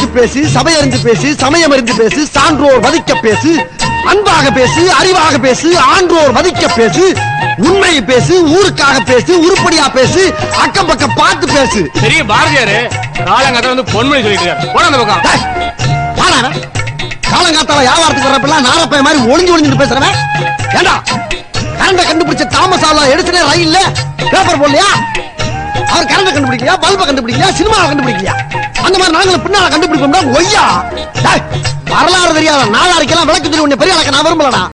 பேசு சபை அறிந்து பேசு சமயம் அறிந்து பேசு சான்றோர் மதிக்க பேசு அன்பாக பேசு அறிவாக பேசு ஆன்றோர் மதிக்க பேசு உண்மையை பேசு ஊருக்காக பேசு உருப்படியா பேசு அக்கம் பக்கம் பார்த்து பேசு பெரிய பாரதியாரு காலங்கத்தை வந்து பொன்மொழி சொல்லிட்டு இருக்காரு போன அந்த பக்கம் டேய், யாரா அவன்? காலங்காத்தால வியாபாரத்துக்கு வரப்பெல்லாம் நாரப்பைய மாதிரி ஒளிஞ்சு ஒளிஞ்சு பேசுறவன் ஏண்டா கரண்ட கண்டுபிடிச்ச தாமஸ் ஆலா எடுத்துனே ரயில்ல பேப்பர் போடலையா அவர் கரண்ட கண்டுபிடிக்கலையா பல்ப கண்டுபிடிக்கலையா சினிமாவை கண்டுபிடிக்கலையா அந்த மாதிரி நாங்களும் பின்னால கண்டுபிடிப்போம்னா ஒய்யா டேய், வரலாறு தெரியாத நாளாரிக்கெல்லாம் விளக்கு தெரியும் உன்னை பெரிய ஆளக்க நான் விரும்பலடா